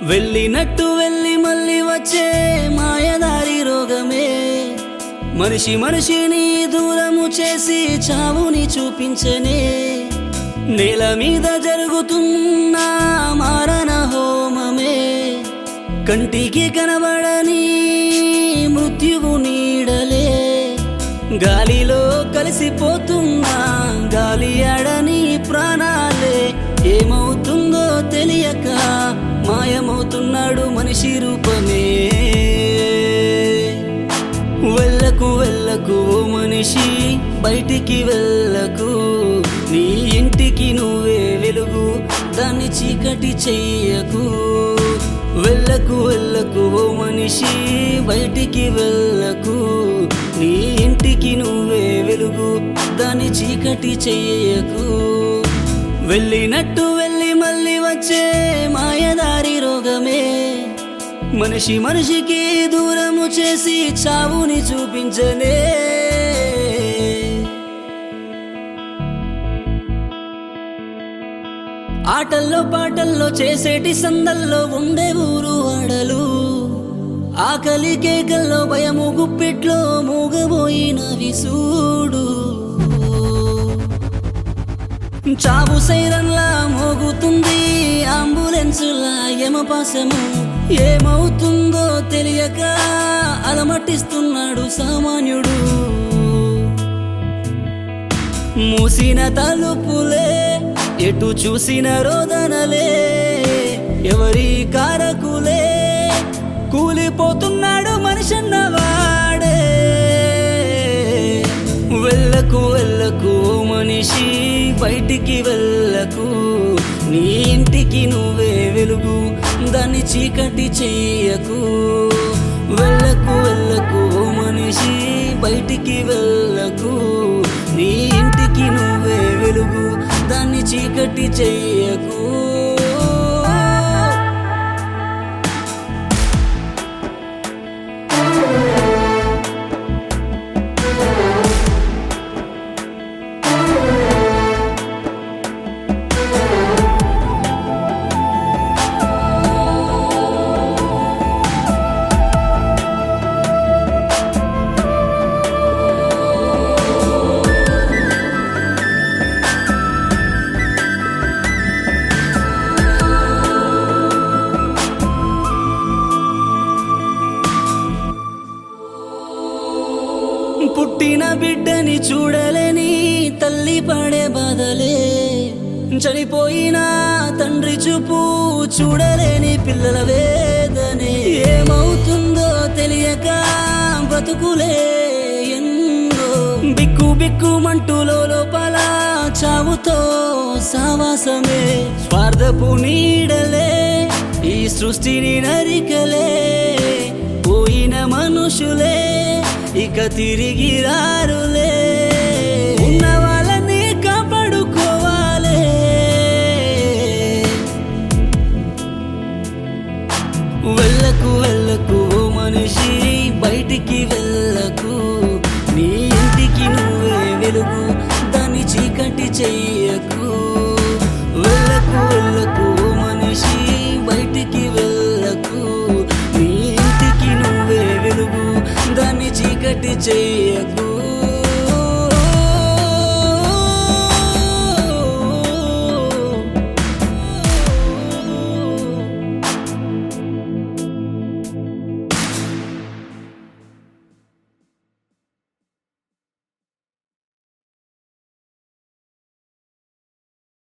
వెళ్ళినట్టు వెళ్ళి మళ్ళీ వచ్చే మాయదారి రోగమే మనిషి మనిషిని దూరము చేసి చావుని చూపించనే నేల మీద జరుగుతున్న మారణ హోమమే కంటికి కనబడని మృత్యువు నీడలే గాలిలో కలిసిపోతున్న గాలి ఆడని ప్రాణాలే ఏమవుతుందో తెలియక మాయమవుతున్నాడు మనిషి రూపమే వెళ్ళకు వెళ్ళకు ఓ మనిషి బయటికి వెళ్ళకు నీ ఇంటికి నువ్వే వెలుగు దాన్ని చీకటి చెయ్యకు వెళ్ళకు వెళ్ళకు ఓ మనిషి బయటికి వెళ్ళకు నీ ఇంటికి నువ్వే వెలుగు దాన్ని చీకటి చెయ్యకు వెళ్ళినట్టు వెళ్ళి మళ్ళీ వచ్చే మాయదారి రోగమే మనిషి మనిషికి దూరము చేసి చావుని చూపించనే ఆటల్లో పాటల్లో చేసేటి సందల్లో ఉండే ఊరు ఆడలు ఆకలి కేకల్లో భయము గుప్పిట్లో మూగబోయిన విసూడు చావు సైరన్లా మోగుతుంది అంబులెన్సులా యమపాసము ఏమవుతుందో తెలియక అలమటిస్తున్నాడు సామాన్యుడు మూసిన తలుపులే ఎటు చూసిన రోదనలే ఎవరి కారకులే కూలిపోతున్నాడు మనిషన్నవాడే వెళ్ళకు వెళ్ళకు ఓ మనిషి బయటికి వెళ్ళకు నీ ఇంటికి నువ్వే వెలుగు దాన్ని చీకటి చెయ్యకు వెళ్ళకు వెళ్ళకు ఓ మనిషి బయటికి వెళ్ళకు నీ ఇంటికి నువ్వే వెలుగు దాన్ని చీకటి చెయ్యకు పుట్టిన బిడ్డని చూడలేని తల్లి పడే బాధలే చనిపోయిన తండ్రి చూపు చూడలేని పిల్లల వేదనే ఏమవుతుందో తెలియక బతుకులే ఎన్నో బిక్కు బిక్కుమంటూ లోపల చావుతో సావాసమే స్వార్థపు నీడలే ఈ సృష్టిని నరికలే పోయిన మనుషులే ఇక తిరిగి రారులే ఉన్న వాళ్ళని కాపాడుకోవాలే వెళ్ళకు వెళ్ళకు ఓ మనిషి బయటికి వెళ్ళకు నీ ఇంటికి నువ్వే వెలుగు దాన్ని చీకటి చెయ్యకు వెళ్ళకు వెళ్ళకు ఓ మనిషి బయటికి వెళ్ళకు నీ ఇంటికి నువ్వే వెలుగు దాన్ని చీకటి చెయ్యకు